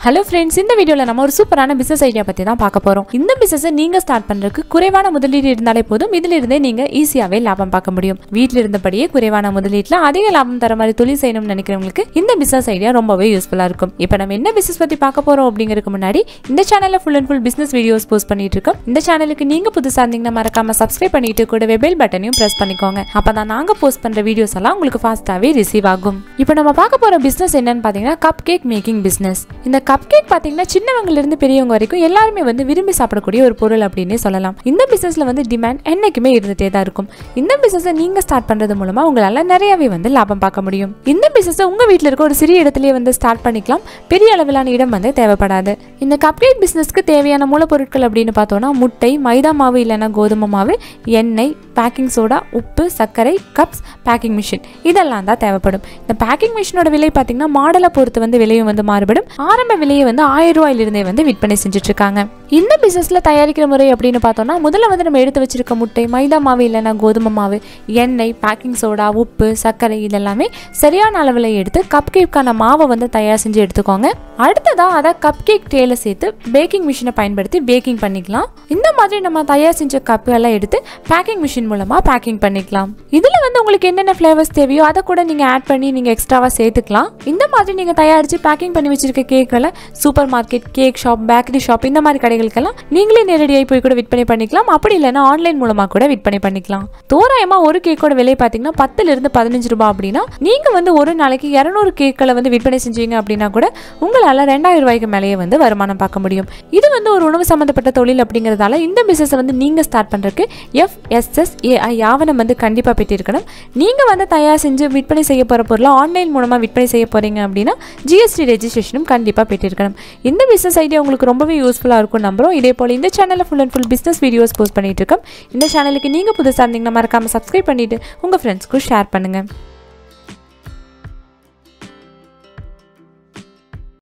hello friends இந்த வீடியோவில் நம்ம ஒரு சூப்பரான பிசினஸ் ஐடியா பற்றி தான் பார்க்க போகிறோம் இந்த பிசினஸை நீங்கள் ஸ்டார்ட் பண்ணுறதுக்கு குறைவான முதலீடு இருந்தாலே போதும் இதில் இருந்தே நீங்கள் ஈஸியாகவே லாபம் பார்க்க முடியும் வீட்டில் இருந்தபடியே குறைவான முதலீட்டில் அதிக லாபம் தர மாதிரி தொழில் செய்யணும்னு நினைக்கிறவங்களுக்கு இந்த பிசினஸ் ஐடியா ரொம்பவே யூஸ்ஃபுல்லாக இருக்கும் இப்போ நம்ம என்ன பிசினஸ் பற்றி பார்க்க போகிறோம் அப்படிங்கிறதுக்கு முன்னாடி இந்த சேனலில் full and full business videos post பண்ணிட்டு இருக்கோம் இந்த சேனலுக்கு நீங்கள் புதுசாக இருந்தீங்கன்னா மறக்காம சப்ஸ்கிரைப் பண்ணிட்டு கூடவே பெல் பட்டனையும் ப்ரெஸ் பண்ணிக்கோங்க அப்போ தான் நாங்கள் போஸ்ட் பண்ணுற வீடியோஸ் எல்லாம் உங்களுக்கு ஃபாஸ்ட்டாகவே ரிசீவ் ஆகும் இப்போ நம்ம பார்க்க போகிற பிஸ்னஸ் என்னன்னு பார்த்தீங்கன்னா கப் கேக் மேக்கிங் பிஸ்னஸ் இந்த கப் கேக் பார்த்தீங்கன்னா சின்னவங்கல இருந்து பெரியவங்க வரைக்கும் எல்லாருமே வந்து விரும்பி சாப்பிடக்கூடிய ஒரு பொருள் அப்படின்னே சொல்லலாம் இந்த பிசினஸ்ல வந்து டிமாண்ட் என்னைக்குமே இருந்துட்டே தான் இருக்கும் இந்த பிசினஸை நீங்க ஸ்டார்ட் பண்றது மூலமா உங்களால நிறையவே வந்து லாபம் பார்க்க முடியும் இந்த பிசினஸை உங்க வீட்டில் இருக்க ஒரு சிறிய இடத்துலயே வந்து ஸ்டார்ட் பண்ணிக்கலாம் பெரிய அளவிலான இடம் வந்து தேவைப்படாது இந்த கப் கேக் பிசினஸ்க்கு தேவையான மூலப்பொருட்கள் அப்படின்னு பார்த்தோம்னா முட்டை மைதா மாவு இல்லைன்னா கோதுமை மாவு எண்ணெய் பேக்கிங் சோடா உப்பு சர்க்கரை கப்ஸ் பேக்கிங் மிஷின் இதெல்லாம் தான் தேவைப்படும் இந்த பேக்கிங் மிஷினோட விலை பார்த்தீங்கன்னா மாடலை பொறுத்து வந்து விலையும் வந்து மாறுபடும் ஆரம்ப விலையை வந்து ஆயிரம் ரூபாயிலிருந்தே வந்து விற்பனை செஞ்சுட்டு இருக்காங்க இந்த பிசினஸ்ல தயாரிக்கிற முறை அப்படின்னு பார்த்தோம்னா முதல்ல வந்து நம்ம எடுத்து வச்சிருக்க முட்டை மைதா மாவு இல்லைன்னா கோதுமை மாவு எண்ணெய் பேக்கிங் சோடா உப்பு சர்க்கரை இதெல்லாமே சரியான அளவில் எடுத்து கப் கேக்கான மாவை வந்து தயார் செஞ்சு எடுத்துக்கோங்க அடுத்ததா அதை கப் கேக் டேல சேர்த்து பேக்கிங் மிஷினை பயன்படுத்தி பேக்கிங் பண்ணிக்கலாம் இந்த மாதிரி நம்ம தயார் செஞ்ச கப் எல்லாம் எடுத்து பேக்கிங் மிஷின் மூலமா பேக்கிங் பண்ணிக்கலாம் இதுல வந்து உங்களுக்கு என்னென்ன ஃப்ளேவர்ஸ் தேவையோ அதை கூட நீங்க ஆட் பண்ணி நீங்க எக்ஸ்ட்ராவா சேர்த்துக்கலாம் இந்த மாதிரி நீங்க தயாரிச்சு பேக்கிங் பண்ணி வச்சிருக்க கேக்களை super market cake shop bakery shop இந்த மாதிரி கடைகளுக்கெல்லாம் நீங்களே நேரடியாக போய் கூட விற்பனை பண்ணிக்கலாம் அப்படி இல்லைன்னா ஆன்லைன் மூலமா கூட விற்பனை பண்ணிக்கலாம் தோராயமா ஒரு கேக்கோட விலை பார்த்தீங்கன்னா பத்துல இருந்து பதினஞ்சு ரூபாய் அப்படின்னா நீங்க வந்து ஒரு நாளைக்கு இரநூறு கேக்களை வந்து விற்பனை செஞ்சீங்க அப்படின்னா கூட உங்களால ரெண்டாயிரம் ரூபாய்க்கு மேலேயே வந்து வருமானம் பார்க்க முடியும் இது வந்து ஒரு உணவு சம்பந்தப்பட்ட தொழில் அப்படிங்கிறதால இந்த பிசினஸ் வந்து நீங்க ஸ்டார்ட் பண்றதுக்கு எஃப்எஸ்எஸ்ஏஐ ஆவணம் வந்து கண்டிப்பா பெற்றிருக்கணும் நீங்க வந்து தயார் செஞ்சு விற்பனை செய்ய போற பொருளை ஆன்லைன் மூலமா விற்பனை செய்ய போறீங்க அப்படின்னா ஜிஎஸ்டி ரெஜிஸ்ட்ரேஷனும் கண்டிப்பா பெற்றிருக்கணும் இந்த பிசினஸ் ஐடியா உங்களுக்கு ரொம்பவே யூஸ்ஃபுல்லா இருக்கும் நம்புறோம் இதே போல இந்த சேனல்ல full and full business videos post பண்ணிட்டு இருக்கோம் இந்த சேனலுக்கு நீங்க புதுசா இருந்தீங்கன்னா மறக்காம சப்ஸ்கிரைப் பண்ணிட்டு உங்க ஃப்ரெண்ட்ஸ்க்கும் ஷேர் பண்ணுங்க